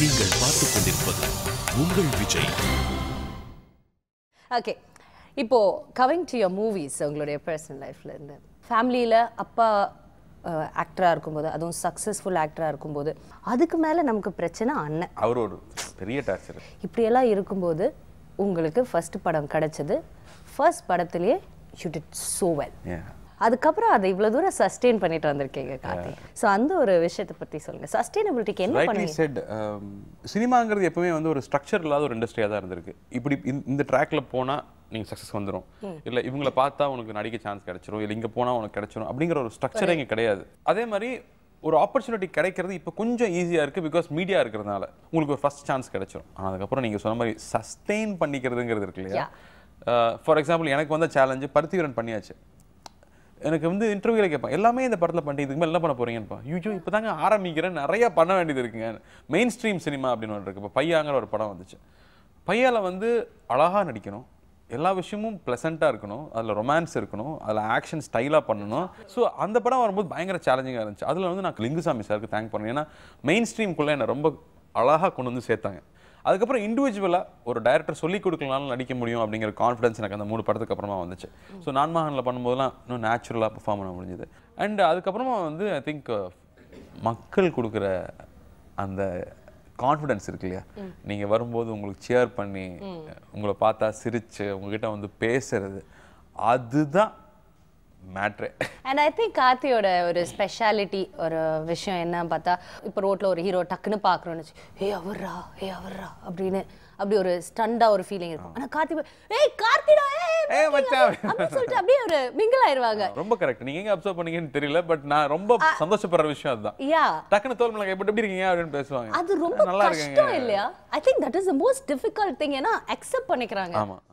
நீங்கள் பார்த்துக் கொண்டிருப்பது உங்கள் விஜய் ஓகே இப்போ கவிங் டு யோர் மூவிஸ் உங்களுடைய பர்சனல் லைஃப்ல இருந்து ஃபேமிலியில் அப்பா ஆக்டராக இருக்கும்போது அதுவும் சக்ஸஸ்ஃபுல் ஆக்டராக இருக்கும்போது அதுக்கு மேலே நமக்கு பிரச்சனை அண்ணன் அவர் ஒரு பெரிய டார்ச்சர் இப்படியெல்லாம் இருக்கும்போது உங்களுக்கு ஃபர்ஸ்ட் படம் கிடைச்சது ஃபர்ஸ்ட் படத்திலேயே யூ டிட் so well அதுக்கப்புறம் அதை இவ்வளோ தூரம் சஸ்டெயின் பண்ணிட்டு வந்திருக்கீங்க கார்த்தி ஸோ அந்த ஒரு விஷயத்தை பற்றி சொல்லுங்க சஸ்டைனபிலிட்டிக்கு என்ன ரைட்லி பண்ணுவீங்க செட் சினிமாங்கிறது எப்பவுமே வந்து ஒரு ஸ்ட்ரக்சர் இல்லாத ஒரு இண்டஸ்ட்ரியாக தான் இருந்திருக்கு இப்படி இந்த- இந்த ட்ராக்ல போனா நீங்க சக்ஸஸ் வந்துரும் இல்ல இவங்கள பார்த்தா உனக்கு நடிக்க சான்ஸ் கிடைச்சிரும் இல்ல இங்க போனா உனக்கு கிடைச்சிரும் அப்படிங்கிற ஒரு ஸ்ட்ரக்சரே இங்க கிடையாது அதே மாதிரி ஒரு ஆப்பர்ச்சுனிட்டி கிடைக்கிறது இப்போ கொஞ்சம் ஈஸியாக இருக்குது பிகாஸ் மீடியா இருக்கிறதுனால உங்களுக்கு ஒரு ஃபர்ஸ்ட் சான்ஸ் கிடைச்சிரும் ஆனால் அதுக்கப்புறம் நீங்கள் சொன்ன மாதிரி சஸ்டெயின் பண்ணிக்கிறதுங்கிறது இருக்கு இல்லையா ஃபார் எக்ஸாம்பிள் எனக்கு வந்த சேலஞ்சு பருத்திவரன் பண்ணியாச்சு எனக்கு வந்து இன்டர்வியூல கேட்பேன் எல்லாமே இந்த படத்தில் பண்ணிட்டு இதுக்கு மேலே என்ன பண்ண போறீங்கன்னு ஐயோ இப்போ தாங்க ஆரம்பிக்கிறேன் நிறைய பண்ண வேண்டியது இருக்குங்க மெயின் ஸ்ட்ரீம் சினிமா அப்படின்னு ஒன்று இருக்கு இப்போ பையாங்கிற ஒரு படம் வந்துச்சு பையால வந்து அழகா நடிக்கணும் எல்லா விஷயமும் ப்ளசண்ட்டாக இருக்கணும் அதில் ரொமான்ஸ் இருக்கணும் அதில் ஆக்ஷன் ஸ்டைலாக பண்ணணும் ஸோ அந்த படம் வரும்போது பயங்கர சேலஞ்சிங்காக இருந்துச்சு அதில் வந்து நான் லிங்குசாமி சாருக்கு தேங்க் பண்ணேன் ஏன்னா மெயின் ஸ்ட்ரீம்குள்ளே என்னை ரொம்ப அழகாக கொண்டு வந்து சேர்த்தாங்க அதுக்கப்புறம் இண்டிவிஜுவலாக ஒரு டைரக்டர் சொல்லி கொடுக்கலனாலும் நடிக்க முடியும் அப்படிங்கிற கான்ஃபிடன்ஸ் எனக்கு அந்த மூணு படத்துக்கு அப்புறமா வந்துச்சு ஸோ நான் மகனில் பண்ணும்போதெல்லாம் இன்னும் நேச்சுரலாக பெர்ஃபார்ம் பண்ண முடிஞ்சது அண்ட் அதுக்கப்புறமா வந்து ஐ திங்க் மக்கள் கொடுக்குற அந்த கான்ஃபிடன்ஸ் இருக்கு இல்லையா நீங்கள் வரும்போது உங்களுக்கு சேர் பண்ணி உங்களை பார்த்தா சிரிச்சு உங்ககிட்ட வந்து பேசுறது அதுதான் மேட்ரே அண்ட் ஐ திங்க் கார்த்தியோட ஒரு ஸ்பெஷாலிட்டி ஒரு விஷயம் என்ன பார்த்தா இப்போ ரோட்ல ஒரு ஹீரோ டக்குன்னு பார்க்குறோன்னு வச்சு ஏ அவர்ரா ஏ அவர்ரா அப்படின்னு அப்படி ஒரு ஸ்டண்டா ஒரு ஃபீலிங் இருக்கும் ஆனா கார்த்தி போய், ஏய் கார்த்திடா ஏய் ஏய் மச்சான். அப்படின்னு சொல்லிட்டு அப்படியே ஒரு மிங்கிள் ஆயிருவாங்க ரொம்ப கரெக்ட் நீங்க எங்க அப்சர்வ் பண்ணீங்கன்னு தெரியல பட் நான் ரொம்ப சந்தோஷப்படுற விஷயம் அதுதான் யா டக்குன்னு தோல் மிளகாய் எப்படி எப்படி இருக்கீங்க அப்படின்னு பேசுவாங்க அது ரொம்ப நல்லா கஷ்டம் இருக்கேங்க இல்லையா I think that is the most difficult thing ஏன்னா அக்செப்ட் பண்ணிக்கிறாங்க ஆமா